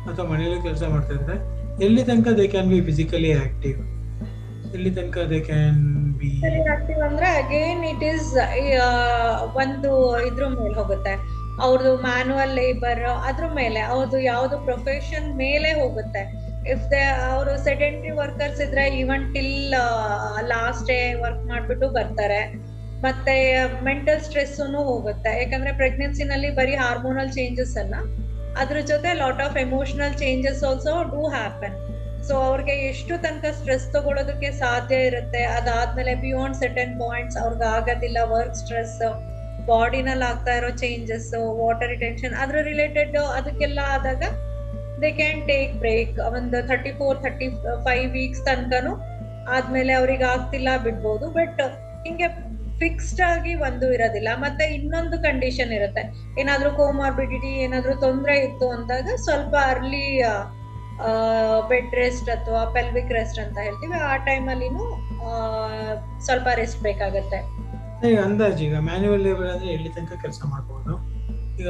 ಅಥವಾ ಮನೆಯಲ್ಲಿ ಕೆಲಸ ಮಾಡ್ತಾ ಇದ್ರೆ ಎಲ್ಲಿ ತನಕ they can be physically active ಎಲ್ಲಿ ತನಕ ದೇ ಕ್ಯಾನ್ ಬಿ ಆಕ್ಟಿವ್ ಅಂದ್ರೆ ಅಗೇನ್ ಇಟ್ ಈಸ್ ಒಂದು ಇದ್ರ ಮೇಲೆ ಹೋಗುತ್ತೆ ಅವ್ರದ್ದು ಮ್ಯಾನುವಲ್ ಲೇಬರ್ ಅದ್ರ ಮೇಲೆ ಅವ್ರದ್ದು ಯಾವ್ದು ಪ್ರೊಫೆಷನ್ ಮೇಲೆ ಹೋಗುತ್ತೆ ಇಫ್ ದೇ ಅವರು ಸೆಡೆಂಟ್ರಿ ವರ್ಕರ್ಸ್ ಇದ್ರೆ even till last day work ಮಾಡ್ಬಿಟ್ಟು ಬರ್ತಾರೆ ಮತ್ತೆ ಮೆಂಟಲ್ ಸ್ಟ್ರೆಸ್ನು ಹೋಗುತ್ತೆ ಯಾಕಂದ್ರೆ ಪ್ರೆಗ್ನೆನ್ಸಿನಲ್ಲಿ ಬರೀ ಹಾರ್ಮೋನಲ್ ಚೇಂಜಸ್ ಅಲ್ಲ ಅದ್ರ ಜೊತೆ lot of emotional changes also do happen so ಅವ್ರಿಗೆ ಎಷ್ಟು ತನಕ ಸ್ಟ್ರೆಸ್ ತಗೊಳ್ಳೋದಕ್ಕೆ ಸಾಧ್ಯ ಇರುತ್ತೆ ಅದಾದ್ಮೇಲೆ ಬಿಯಾಂಡ್ ಸೆಟನ್ ಪಾಯಿಂಟ್ಸ್ ಅವ್ರಿಗೆ ಆಗೋದಿಲ್ಲ ವರ್ಕ್ ಸ್ಟ್ರೆಸ್ ಬಾಡಿನಲ್ಲಿ ಆಗ್ತಾ ಇರೋ ಚೇಂಜಸ್ ವಾಟರ್ ರಿಟೆನ್ಷನ್ ಅದ್ರ ರಿಲೇಟೆಡ್ ಅದಕ್ಕೆಲ್ಲ ಆದಾಗ ದೇ ಕ್ಯಾನ್ ಟೇಕ್ ಬ್ರೇಕ್ ಒಂದು thirty four thirty five weeks ತನಕನು ಆದ್ಮೇಲೆ ಅವ್ರಿಗೆ ಆಗ್ತಿಲ್ಲ ಬಿಡ್ಬೋದು ಬಟ್ ಹಿಂಗೆ ಫಿಕ್ಸ್ಡ್ ಆಗಿ ಒಂದು ಇರೋದಿಲ್ಲ ಮತ್ತೆ ಇನ್ನೊಂದು ಕಂಡೀಷನ್ ಇರುತ್ತೆ ಏನಾದ್ರೂ ಕೋಮಾರ್ಬಿಡಿಟಿ ಏನಾದ್ರೂ ತೊಂದರೆ ಇತ್ತು ಅಂದಾಗ ಸ್ವಲ್ಪ ಅರ್ಲಿ ಬೆಡ್ ರೆಸ್ಟ್ ಅಥವಾ ಪೆಲ್ವಿಕ್ ರೆಸ್ಟ್ ಅಂತ ಹೇಳ್ತೀವಿ ಆ ಟೈಮಲ್ಲಿನೂ ಸ್ವಲ್ಪ ರೆಸ್ಟ್ ಬೇಕಾಗತ್ತೆ ಈಗ ಅಂದಾಜು ಈಗ ಮ್ಯಾನ್ಯುವಲ್ ಲೇಬರ್ ಅಂದ್ರೆ ಎಲ್ಲಿ ತನಕ ಕೆಲಸ ಮಾಡ್ಬೋದು ಈಗ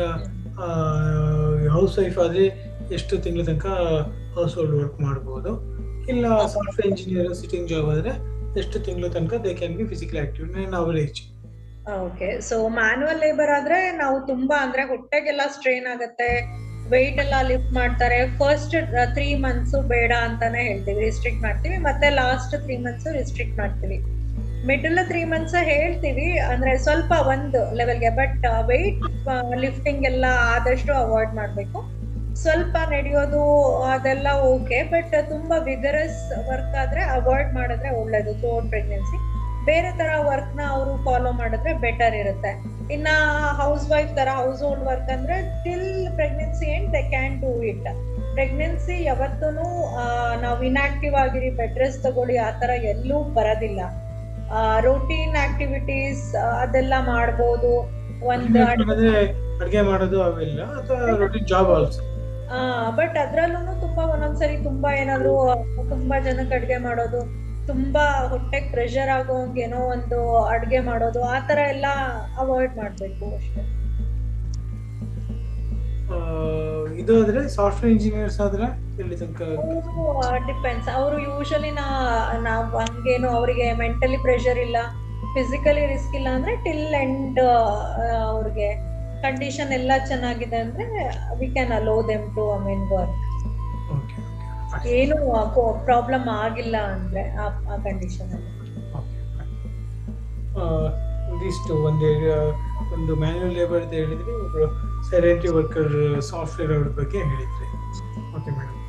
ಹೌಸ್ ವೈಫ್ ಆದ್ರೆ ಎಷ್ಟು ತಿಂಗಳ ತನಕ ಹೌಸ್ ಹೋಲ್ಡ್ ವರ್ಕ್ ಮಾಡ್ಬೋದು ಇಲ್ಲ ಸಾಫ್ಟ್ವೇರ್ ಇಂಜಿನಿಯರ್ ಸಿಟಿಂಗ್ ಜಾಬ್ ಆದ್ರೆ ಎಷ್ಟು ತಿಂಗಳ ತನಕ they can be physical active in average okay so manual labour ಆದ್ರೆ ನಾವು ತುಂಬಾ ಅಂದ್ರೆ ಹೊಟ್ಟೆಗೆಲ್ಲ ಸ್ಟ್ರೈನ್ ಆಗತ್ತೆ ವೆಯ್ಟ್ ಎಲ್ಲ ಲಿಫ್ಟ್ ಮಾಡ್ತಾರೆ ಫಸ್ಟ್ ತ್ರೀ ಮಂತ್ಸ್ ಬೇಡ ಅಂತಾನೆ ಹೇಳ್ತೀವಿ ರಿಸ್ಟ್ರಿಕ್ಟ್ ಮಾಡ್ತೀವಿ ಮತ್ತೆ ಲಾಸ್ಟ್ ತ್ರೀ ಮಂತ್ಸ್ ರಿಸ್ಟ್ರಿಕ್ಟ್ ಮಾಡ್ತೀವಿ ಮಿಡಲ್ ತ್ರೀ ಮಂತ್ಸ್ ಹೇಳ್ತೀವಿ ಅಂದ್ರೆ ಸ್ವಲ್ಪ ಒಂದು ಲೆವೆಲ್ಗೆ ಬಟ್ ವೆಯ್ಟ್ ಲಿಫ್ಟಿಂಗ್ ಎಲ್ಲ ಆದಷ್ಟು ಅವಾಯ್ಡ್ ಮಾಡಬೇಕು ಸ್ವಲ್ಪ ನಡೆಯೋದು ಅದೆಲ್ಲ ಓಕೆ ಬಟ್ ತುಂಬಾ ವಿಗರಸ್ ವರ್ಕ್ ಆದ್ರೆ ಅವಾಯ್ಡ್ ಮಾಡಿದ್ರೆ ಒಳ್ಳೇದು ಥ್ರೂಔಟ್ ಪ್ರೆಗ್ನೆನ್ಸಿ ಬೇರೆ ತರ ವರ್ಕ್ ನ ಅವರು ಫಾಲೋ ಮಾಡಿದ್ರೆ ಬೆಟರ್ ಇರುತ್ತೆ ಇನ್ನ ಹೌಸ್ ವೈಫ್ ತರ ಹೌಸ್ ಹೋಲ್ಡ್ ವರ್ಕ್ ಅಂದ್ರೆ till pregnancy end they can do it pregnancy ಯಾವತ್ತೂ ನಾವು ಇನ್ಆಕ್ಟಿವ್ ಆಗಿರಿ ಬೆಡ್ ರೆಸ್ಟ್ ತಗೊಳ್ಳಿ ಆ ತರ ಎಲ್ಲೂ ಬರೋದಿಲ್ಲ ರೋಟೀನ್ ಆಕ್ಟಿವಿಟೀಸ್ ಅದೆಲ್ಲ ಮಾಡ್ಬೋದು ಒಂದು ಅಡುಗೆ ಮಾಡೋದು ಅವೆಲ್ಲ ಅಥವಾ ರೊಟೀನ್ ಜಾಬ್ ಆಲ್ಸೋ ಬಟ್ ಅದ್ರಲ್ಲೂ ತುಂಬಾ ಒಂದೊಂದ್ಸರಿ ತುಂಬಾ ಏನಾದ್ರು ತುಂಬಾ ಜನಕ್ಕೆ ಅಡ್ಗೆ ಮಾಡೋದು ತುಂಬಾ ಹೊಟ್ಟೆಗೆ ಪ್ರೆಷರ್ ಆಗೋ ಏನೋ ಒಂದು ಅಡ್ಗೆ ಮಾಡೋದು ಆ ತರ ಎಲ್ಲ ಅವಾಯ್ಡ್ ಮಾಡ್ಬೇಕು ಅಷ್ಟೇ ಇದು ಆದ್ರೆ ಸಾಫ್ಟ್ವೇರ್ ಇಂಜಿನಿಯರ್ಸ್ ಆದ್ರೆ ಎಲ್ಲಿ ತನಕ ಡಿಪೆಂಡ್ಸ್ ಅವರು ಯೂಶಲಿ ನಾ ನಾವ್ ಹಂಗೇನು ಅವರಿಗೆ ಮೆಂಟಲಿ ಪ್ರೆಷರ್ ಇಲ್ಲ ಫಿಸಿಕಲಿ ರಿಸ್ಕ್ ಇಲ್ಲ ಅಂದ್ರೆ ಟಿಲ್ ಎಂಡ್ ಅವ್ರಿಗೆ ಕಂಡೀಷನ್ ಎಲ್ಲ ಚೆನ್ನಾಗಿದೆ ಅಂದ್ರೆ we can allow them to I mean work ಏನು ಪ್ರಾಬ್ಲಮ್ ಆಗಿಲ್ಲ ಅಂದ್ರೆ ಆ ಕಂಡೀಷನ್ ಅಲ್ಲಿ ಇದಿಷ್ಟು ಒಂದು ಒಂದು ಮ್ಯಾನ್ಯುವಲ್ ಲೇಬರ್ ಅಂತ ಹೇಳಿದ್ರಿ ಒಬ್ರು ಸೆಲೆಂಟಿ ವರ್ಕರ್ ಸಾಫ್ಟ್ವೇರ್ ಅವ್ರ ಬಗ್ಗೆ ಹೇಳಿದ್ರಿ ಓಕೆ ಮೇಡಮ್